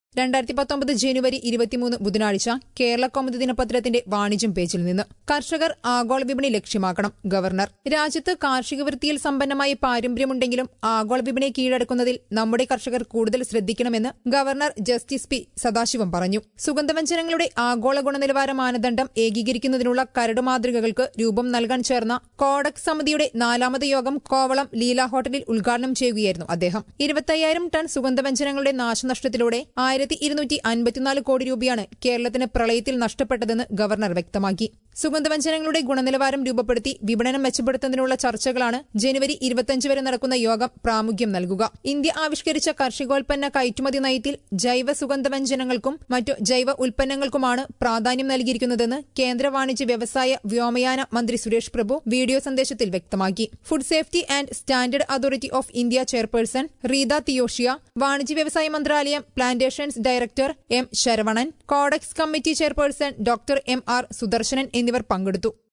രണ്ടായിരത്തി പത്തൊമ്പത് ജനുവരി ഇരുപത്തിമൂന്ന് ബുധനാഴ്ച കേരള കൗമുദി ദിനപത്രത്തിന്റെ വാണിജ്യം പേജിൽ നിന്ന് കർഷകർ ആഗോള വിപണി ലക്ഷ്യമാക്കണം ഗവർണർ രാജ്യത്ത് കാർഷിക വൃത്തിയിൽ സമ്പന്നമായ പാരമ്പര്യമുണ്ടെങ്കിലും ആഗോള വിപണി കീഴടക്കുന്നതിൽ നമ്മുടെ കർഷകർ കൂടുതൽ ശ്രദ്ധിക്കണമെന്ന് ഗവർണർ ജസ്റ്റിസ് പി സദാശിവം പറഞ്ഞു സുഗന്ധവ്യഞ്ജനങ്ങളുടെ ആഗോള ഗുണനിലവാര മാനദണ്ഡം ഏകീകരിക്കുന്നതിനുള്ള കരട് മാതൃകകൾക്ക് രൂപം നൽകാൻ ചേർന്ന കോഡക് സമിതിയുടെ നാലാമത് യോഗം കോവളം ലീല ഹോട്ടലിൽ ഉദ്ഘാടനം ചെയ്യുകയായിരുന്നു അദ്ദേഹം ഇരുപത്തയ്യായിരം ടൺ സുഗന്ധവ്യഞ്ജനങ്ങളുടെ നാശനഷ്ടത്തിലൂടെ ആയിരത്തി ഇരുന്നൂറ്റി അൻപത്തിനാല് കോടി രൂപയാണ് കേരളത്തിന് പ്രളയത്തിൽ നഷ്ടപ്പെട്ടതെന്ന് ഗവർണർ വ്യക്തമാക്കി സുഗന്ധവ്യഞ്ജനങ്ങളുടെ ഗുണനിലവാരം രൂപപ്പെടുത്തി വിപണനം മെച്ചപ്പെടുത്തുന്നതിനുള്ള ചർച്ചകളാണ് ജനുവരി ഇരുപത്തിയഞ്ച് വരെ നടക്കുന്ന യോഗം പ്രാമുഖ്യം നൽകുക ഇന്ത്യ ആവിഷ്കരിച്ച കാർഷികോൽപ്പന്ന കയറ്റുമതി നയത്തിൽ ജൈവ സുഗന്ധവ്യഞ്ജനങ്ങൾക്കും മറ്റു ജൈവ ഉൽപ്പന്നങ്ങൾക്കുമാണ് പ്രാധാന്യം നൽകിയിരിക്കുന്നതെന്ന് കേന്ദ്ര വാണിജ്യ വ്യവസായ വ്യോമയാന മന്ത്രി സുരേഷ് പ്രഭു വീഡിയോ സന്ദേശത്തിൽ വ്യക്തമാക്കി food safety and standard authority of India chairperson Rita Teaotia വാണിജ്യ വ്യവസായ മന്ത്രാലയം plantations director M Saravanan codex committee chairperson doctor M R Sudarshanan എന്നിവർ പങ്കെടുത്തു